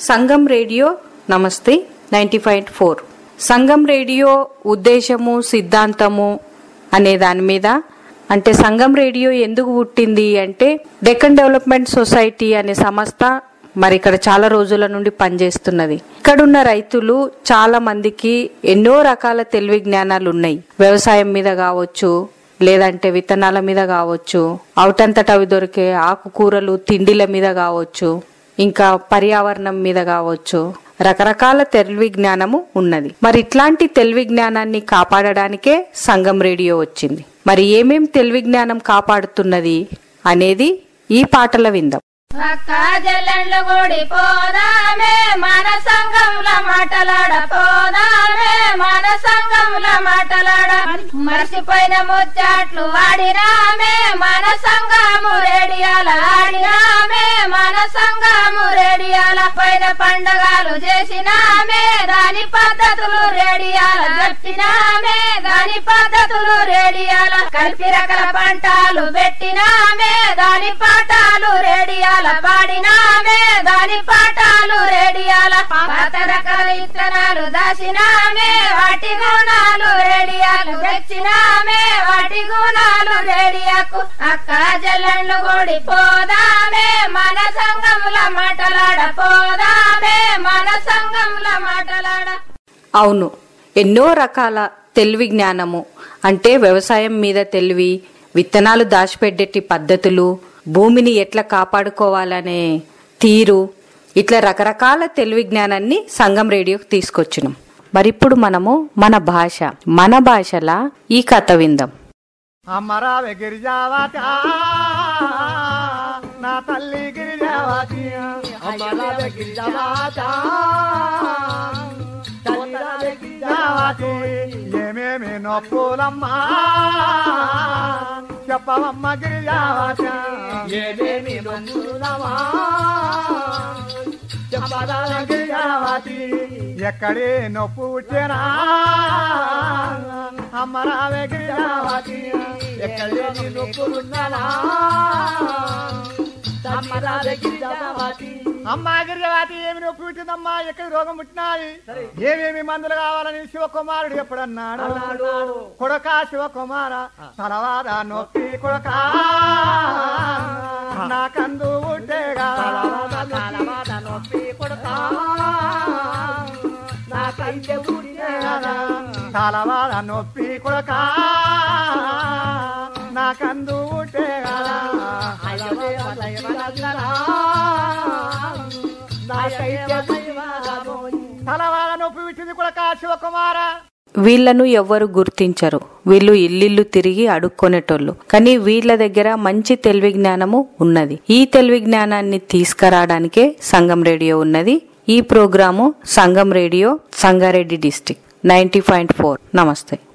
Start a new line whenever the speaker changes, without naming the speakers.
సంగం radio నమస్తే ninety point four Sangam radio ఉద్దేశము సిద్ధాంతము అనే దాని మీద అంటే సంగం రేడియో ఎందుకు పుట్టింది అంటే డెక్కన్ డెవలప్మెంట్ సొసైటీ అనే సంస్థ మరి ఇక్కడ చాలా రోజుల నుండి పనిచేస్తున్నది ఇక్కడున్న రైతులు చాలా మందికి ఎన్నో రకాల తెలివి జ్ఞానాలు ఉన్నాయి వ్యవసాయం మీద కావచ్చు లేదంటే విత్తనాల మీద కావచ్చు అవుటంతట అవి దొరికే ఆకుకూరలు తిండిల మీద కావచ్చు ఇంకా పర్యావరణం మీద కావచ్చు రకరకాల తెలివి జ్ఞానము ఉన్నది మరి ఇట్లాంటి తెలివి జ్ఞానాన్ని కాపాడడానికే సంఘం రేడియో వచ్చింది మరి ఏమేం తెలివి జ్ఞానం కాపాడుతున్నది అనేది ఈ పాటల విందాం
అక్క జల్లెండ్లు గుడి పోదామే మన సంఘంల మాటలాడ పోదామే మన సంఘంల మాటలాడ మర్చిపోయిన ముచ్చట్లు ఆడినామే మన సంఘము రేడియాల ఆడినామే మన సంఘము రేడియాల పైన పండగలు చేసినామే దాని పద్ధతులు రేడియాల చెప్పినామే దాని పద్ధతులు రేడియాల కలిపి రకల పంటలు పెట్టినామే దాని పాఠాలు రేడియాల పాడినామే దాని పాఠాలు రేడియాల పాత రకాల ఇత్తనాలు దాసినామే వాటి గుణాలు రేడియాలు తెచ్చినామే వాటి గుణాలు రేడియాకు అక్క జల్లండ్లు గుడి పోదామే మన సంఘముల మాటలాడ పోదామే మన సంఘముల మాటలాడ
అవును ఎన్నో రకాల తెలివి జ్ఞానము అంటే వ్యవసాయం మీద తెలివి విత్తనాలు దాచిపెట్టేటి పద్ధతులు భూమిని ఎట్లా కాపాడుకోవాలనే తీరు ఇట్లా రకరకాల తెలివి జ్ఞానాన్ని సంఘం రేడియోకి తీసుకొచ్చినాం మరి ఇప్పుడు మనము మన భాష మన భాషలా ఈ కథ విందాం
అమ్మరావే గిరిజావత నా తల్లి గిరిజావతి అమ్మరావే గిరిజావత తల్లిరావే గిరిజావతి ఏమేమి నొప్పులమ్మా చెప్పవమ్మ గిరిజావత ఏమేమి నొప్పులమ్మా చెప్పరాల గిరిజావతి ఎక్కడే నొప్పు వచ్చేనా అమ్మరావే గిరిజావతి ఎక్కడే నీ నొప్పులున్నానా అమ్మరావే గిరిజావతి అమ్మా గిరిజావతి ఏమి నొప్పి పుట్టిందమ్మా ఎక్కడ రోగం పుట్టినది ఏమేమి మందులు కావాలని శివకుమారుడు ఎప్పుడన్నాడు కొడక శివకుమార తలవాద నొప్పి కొడక నా కందు ఉట్టేగా తలవాద నొప్పి కొడక నా కంచె ఉట్టేగా తలవాద నొప్పి కొడక నా కందు ఉట్టేగా తలవాద నొప్పి విట్టింది కొడక శివకుమార
వీళ్ళను ఎవ్వరు గుర్తించరు వీళ్ళు ఇల్లిల్లు తిరిగి అడుక్కొనేటోళ్ళు కానీ వీళ్ళ దగ్గర మంచి తెలివి జ్ఞానము ఉన్నది ఈ తెలివి జ్ఞానాన్ని తీసుకురావడానికే సంగం రేడియో ఉన్నది ఈ programme Sangam radio Sangareddy district ninety point four నమస్తే